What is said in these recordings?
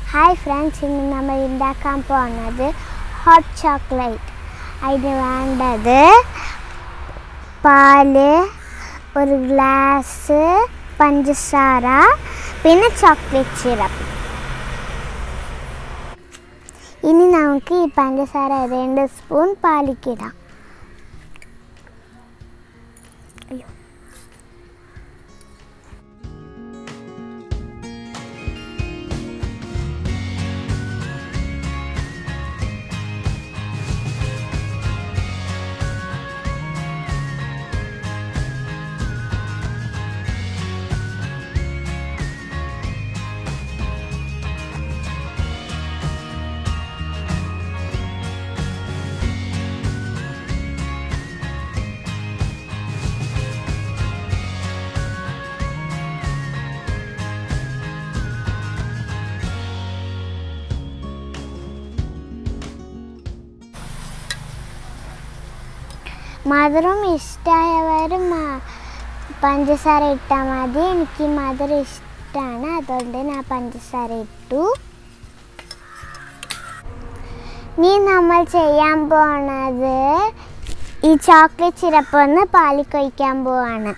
hi friends ഇന്ന് നമ്മൾ ഉണ്ടാക്കാൻ പോകുന്നത് ഹോട്ട് ചോക്ലേറ്റ് അതിന് വേണ്ടത് പാല് ഒരു ഗ്ലാസ് പഞ്ചസാര പിന്നെ ചോക്ലേറ്റ് സിറപ്പ് ഇനി നമുക്ക് ഈ പഞ്ചസാര രണ്ട് സ്പൂൺ പാലിക്കിടാം അയ്യോ മധുരം ഇഷ്ടമായവർ പഞ്ചസാര ഇട്ടാൽ മതി എനിക്ക് മധുരം ഇഷ്ടമാണ് അതുകൊണ്ട് ഞാൻ പഞ്ചസാര ഇട്ടു ഇനി നമ്മൾ ചെയ്യാൻ പോണത് ഈ ചോക്ലേറ്റ് സിറപ്പ് ഒന്ന് പാലിൽ കൊഴിക്കാൻ പോവാണ്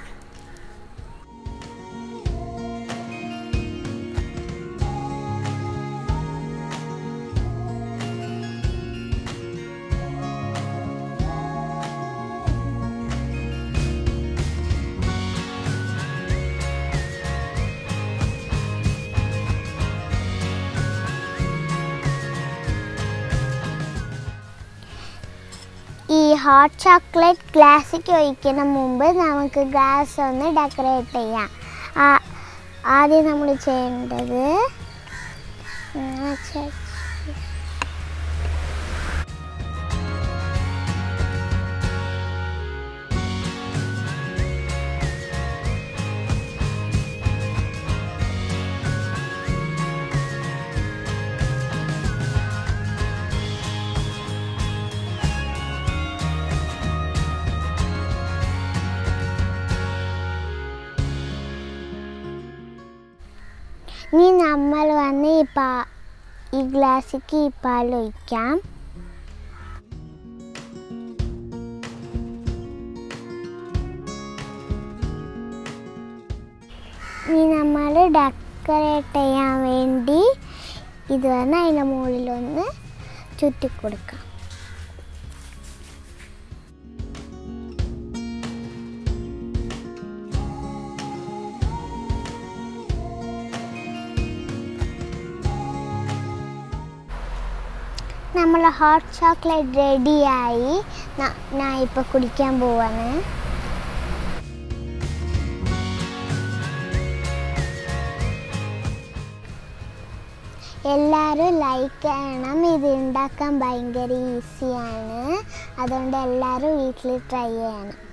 ഈ ഹോട്ട് ചോക്ലേറ്റ് ഗ്ലാസ്സിക്ക് ഒഴിക്കുന്ന മുമ്പ് നമുക്ക് ഗ്ലാസ് ഒന്ന് ഡെക്കറേറ്റ് ചെയ്യാം ആ- ആദ്യം നമ്മൾ ചെയ്യേണ്ടത് ഇങ്ങനെ വെച്ച് ഇനി നമ്മൾ വന്ന് ഈ പാ ഈ ഗ്ലാസ്സിക്ക് ഈ പാൽ ഒഴിക്കാം ഇനി നമ്മൾ ഡെക്കറേറ്റ് ചെയ്യാൻ വേണ്ടി ഇത് വന്ന് അതിൻ്റെ മുകളിലൊന്ന് ചുറ്റി കൊടുക്കാം നമ്മൾ ഹോട്ട് ചോക്ലേറ്റ് റെഡിയായി ഞാൻ ഇപ്പോൾ കുടിക്കാൻ പോവാണ് എല്ലാവരും ലൈക്ക് ചെയ്യണം ഇത് ഉണ്ടാക്കാൻ ഭയങ്കര ഈസിയാണ് അതുകൊണ്ട് എല്ലാവരും വീട്ടിൽ ട്രൈ ചെയ്യണം